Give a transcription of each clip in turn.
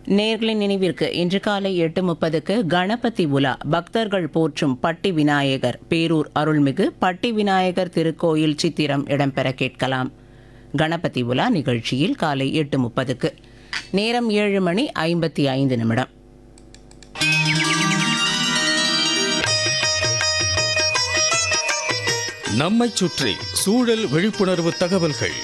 நேர்களின் நினைவிற்கு இன்று காலை எட்டு முப்பதுக்கு கணபதி உலா பக்தர்கள் போற்றும் பட்டி விநாயகர் பேரூர் அருள்மிகு பட்டி விநாயகர் திருக்கோயில் சித்திரம் இடம்பெற கேட்கலாம் கணபதி உலா நிகழ்ச்சியில் காலை எட்டு முப்பதுக்கு நேரம் ஏழு மணி ஐம்பத்தி ஐந்து நிமிடம் நம்மைச் சுற்றி சூழல் விழிப்புணர்வு தகவல்கள்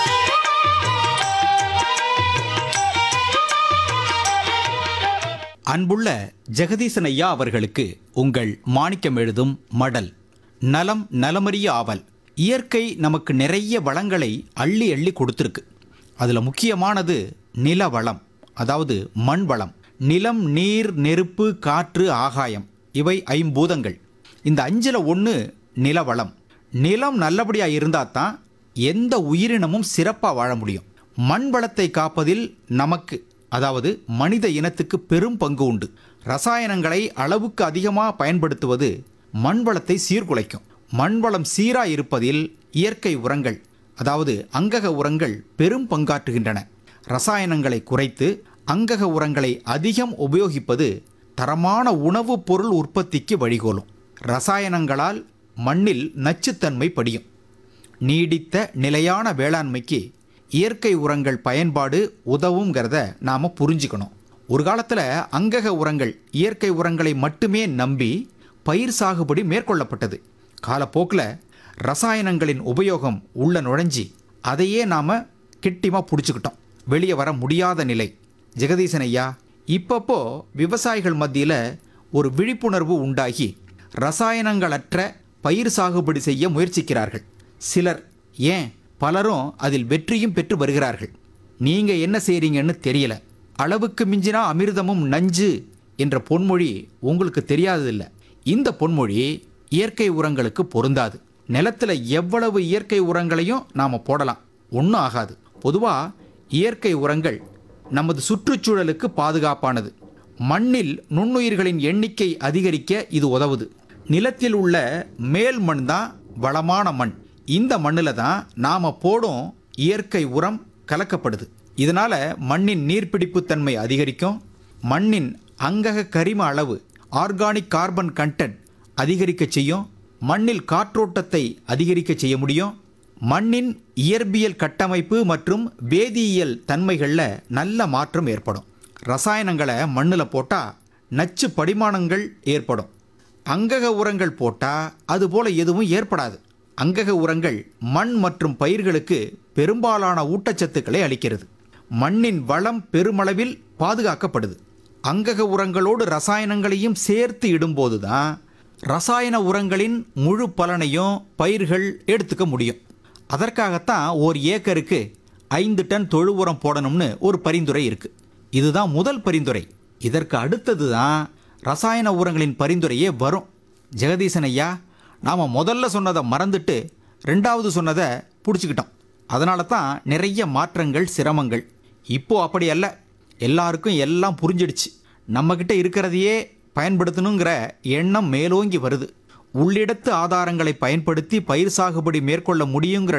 அன்புள்ள ஜெகதீசன் ஐயா அவர்களுக்கு உங்கள் மாணிக்கம் எழுதும் மடல் நலம் நலமறிய ஆவல் இயற்கை நமக்கு நிறைய வளங்களை அள்ளி அள்ளி கொடுத்துருக்கு அதில் முக்கியமானது நில வளம் அதாவது மண் வளம் நிலம் நீர் நெருப்பு காற்று ஆகாயம் இவை ஐம்பூதங்கள் இந்த அஞ்சில் ஒன்று நிலவளம் நிலம் நல்லபடியாக இருந்தால் தான் எந்த உயிரினமும் சிறப்பாக வாழ முடியும் மண் வளத்தை காப்பதில் நமக்கு அதாவது மனித இனத்துக்கு பெரும் பங்கு உண்டு ரசாயனங்களை அளவுக்கு அதிகமாக பயன்படுத்துவது மண் வளத்தை சீர்குலைக்கும் மண் வளம் சீராக இருப்பதில் இயற்கை உரங்கள் அதாவது அங்கக உரங்கள் பெரும் பங்காற்றுகின்றன ரசாயனங்களை குறைத்து அங்கக உரங்களை அதிகம் உபயோகிப்பது தரமான உணவுப் பொருள் உற்பத்திக்கு வழிகோலும் ரசாயனங்களால் மண்ணில் நச்சுத்தன்மை படியும் நீடித்த நிலையான வேளாண்மைக்கு இயற்கை உரங்கள் பயன்பாடு உதவுங்கிறத நாம் புரிஞ்சுக்கணும் ஒரு காலத்தில் அங்கக உரங்கள் இயற்கை உரங்களை மட்டுமே நம்பி பயிர் சாகுபடி மேற்கொள்ளப்பட்டது காலப்போக்கில் ரசாயனங்களின் உபயோகம் உள்ள நுழைஞ்சி அதையே நாம் கிட்டிமாக பிடிச்சிக்கிட்டோம் வெளியே வர முடியாத நிலை ஜெகதீசன் ஐயா இப்பப்போ விவசாயிகள் மத்தியில் ஒரு விழிப்புணர்வு உண்டாகி ரசாயனங்களற்ற பயிர் சாகுபடி செய்ய முயற்சிக்கிறார்கள் சிலர் ஏன் பலரும் அதில் வெற்றியும் பெற்று வருகிறார்கள் நீங்க என்ன செய்றீங்கன்னு தெரியல அளவுக்கு மிஞ்சினா அமிர்தமும் நஞ்சு என்ற பொன்மொழி உங்களுக்கு தெரியாததில்ல இந்த பொன்மொழி இயற்கை உரங்களுக்கு பொருந்தாது நிலத்துல எவ்வளவு இயற்கை உரங்களையும் நாம போடலாம் ஒன்றும் ஆகாது பொதுவா இயற்கை உரங்கள் நமது சுற்றுச்சூழலுக்கு பாதுகாப்பானது மண்ணில் நுண்ணுயிர்களின் எண்ணிக்கை அதிகரிக்க இது உதவுது நிலத்தில் உள்ள மேல் மண் தான் வளமான மண் இந்த மண்ணில் தான் நாம் போடும் இயற்கை உரம் கலக்கப்படுது இதனால மண்ணின் நீர்ப்பிடிப்பு தன்மை அதிகரிக்கும் மண்ணின் அங்கக கரிம அளவு ஆர்கானிக் கார்பன் கண்டென்ட் அதிகரிக்க செய்யும் மண்ணில் காற்றோட்டத்தை அதிகரிக்க செய்ய முடியும் மண்ணின் இயற்பியல் கட்டமைப்பு மற்றும் வேதியியல் தன்மைகளில் நல்ல மாற்றம் ஏற்படும் ரசாயனங்களை மண்ணில் போட்டால் நச்சு படிமானங்கள் ஏற்படும் அங்கக உரங்கள் போட்டால் அதுபோல எதுவும் ஏற்படாது அங்கக உரங்கள் மண் மற்றும் பயிர்களுக்கு பெரும்பாலான ஊட்டச்சத்துக்களை அளிக்கிறது மண்ணின் வளம் பெருமளவில் பாதுகாக்கப்படுது அங்கக உரங்களோடு ரசாயனங்களையும் சேர்த்து இடும்போது தான் ரசாயன உரங்களின் முழு பலனையும் பயிர்கள் எடுத்துக்க முடியும் அதற்காகத்தான் ஓர் ஏக்கருக்கு ஐந்து டன் தொழு உரம் போடணும்னு ஒரு பரிந்துரை இருக்கு இதுதான் முதல் பரிந்துரை இதற்கு அடுத்தது தான் ரசாயன உரங்களின் பரிந்துரையே வரும் ஜெகதீசன் ஐயா நாம் முதல்ல சொன்னதை மறந்துட்டு ரெண்டாவது சொன்னதை பிடிச்சிக்கிட்டோம் அதனால தான் நிறைய மாற்றங்கள் சிரமங்கள் இப்போ அப்படி அல்ல எல்லாருக்கும் எல்லாம் புரிஞ்சிடுச்சு நம்மக்கிட்ட இருக்கிறதையே பயன்படுத்தணுங்கிற எண்ணம் மேலோங்கி வருது உள்ளிடத்து ஆதாரங்களை பயன்படுத்தி பயிர் சாகுபடி மேற்கொள்ள முடியுங்கிற